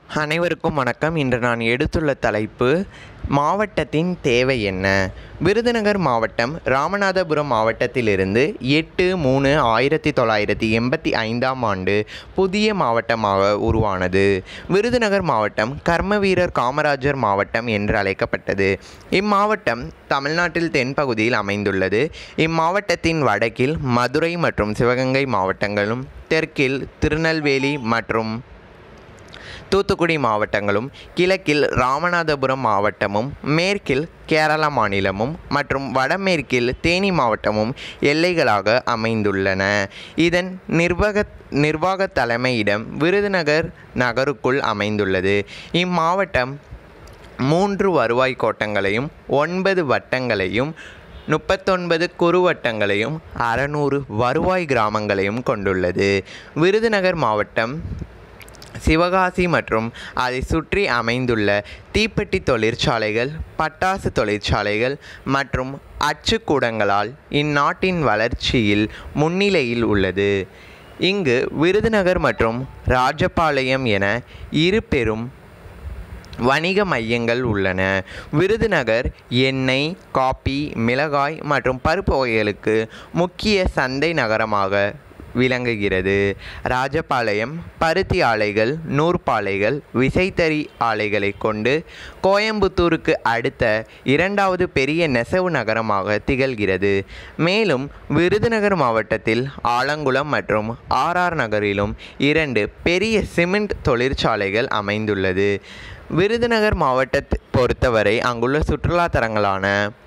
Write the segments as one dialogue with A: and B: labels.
A: அனைவருக்கும் வணக்கம் இன்று நான் எடுத்துள்ள தலைப்பு மாவட்டத்தின் தேவை என்ன விருதுநகர் மாவட்டம் ராமநாதபுரம் மாவட்டத்திலிருந்து எட்டு மூணு ஆயிரத்தி தொள்ளாயிரத்தி எண்பத்தி ஐந்தாம் ஆண்டு புதிய மாவட்டமாக உருவானது விருதுநகர் மாவட்டம் கர்மவீரர் காமராஜர் மாவட்டம் என்று அழைக்கப்பட்டது இம்மாவட்டம் தமிழ்நாட்டில் தென்பகுதியில் அமைந்துள்ளது இம்மாவட்டத்தின் வடக்கில் மதுரை மற்றும் சிவகங்கை மாவட்டங்களும் தெற்கில் திருநெல்வேலி மற்றும் தூத்துக்குடி மாவட்டங்களும் கிழக்கில் ராமநாதபுரம் மாவட்டமும் மேற்கில் கேரள மாநிலமும் மற்றும் வடமேற்கில் தேனி மாவட்டமும் எல்லைகளாக அமைந்துள்ளன இதன் நிர்வாக நிர்வாக தலைமையிடம் விருதுநகர் நகருக்குள் அமைந்துள்ளது இம்மாவட்டம் மூன்று வருவாய் கோட்டங்களையும் ஒன்பது வட்டங்களையும் முப்பத்தொன்பது குறுவட்டங்களையும் அறநூறு வருவாய் கிராமங்களையும் கொண்டுள்ளது விருதுநகர் மாவட்டம் சிவகாசி மற்றும் அதை சுற்றி அமைந்துள்ள தீப்பெட்டி தொழிற்சாலைகள் பட்டாசு தொழிற்சாலைகள் மற்றும் அச்சுக்கூடங்களால் இந்நாட்டின் வளர்ச்சியில் முன்னிலையில் உள்ளது இங்கு விருதுநகர் மற்றும் ராஜபாளையம் என இரு பெரும் வணிக மையங்கள் உள்ளன விருதுநகர் எண்ணெய் காபி மிளகாய் மற்றும் பருப்பு வகைகளுக்கு முக்கிய சந்தை நகரமாக விளங்குகிறது ராஜபாளையம் பருத்தி ஆலைகள் நூற்பாலைகள் விசைத்தறி ஆலைகளை கொண்டு கோயம்புத்தூருக்கு அடுத்த இரண்டாவது பெரிய நெசவு நகரமாக திகழ்கிறது மேலும் விருதுநகர் மாவட்டத்தில் ஆலங்குளம் மற்றும் ஆர்ஆர் நகரிலும் இரண்டு பெரிய சிமெண்ட் தொழிற்சாலைகள் அமைந்துள்ளது விருதுநகர் மாவட்டத்தை பொறுத்தவரை அங்குள்ள சுற்றுலா தலங்களான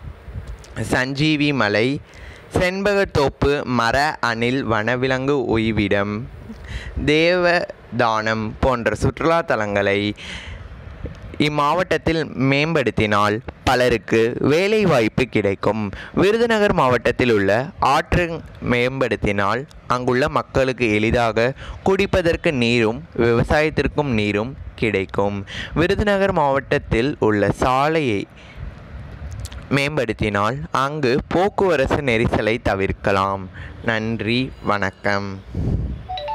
A: சஞ்சீவி மலை செண்பகத்தோப்பு மர அணில் வனவிலங்கு ஓய்விடம் தேவதானம் போன்ற சுற்றுலா தலங்களை இம்மாவட்டத்தில் மேம்படுத்தினால் பலருக்கு வேலைவாய்ப்பு கிடைக்கும் விருதுநகர் மாவட்டத்தில் உள்ள ஆற்று மேம்படுத்தினால் அங்குள்ள மக்களுக்கு எளிதாக குடிப்பதற்கு நீரும் விவசாயத்திற்கும் நீரும் கிடைக்கும் விருதுநகர் மாவட்டத்தில் உள்ள சாலையை மேம்படுத்தினால் அங்கு போக்குவரத்து நெரிசலை தவிர்க்கலாம் நன்றி வணக்கம்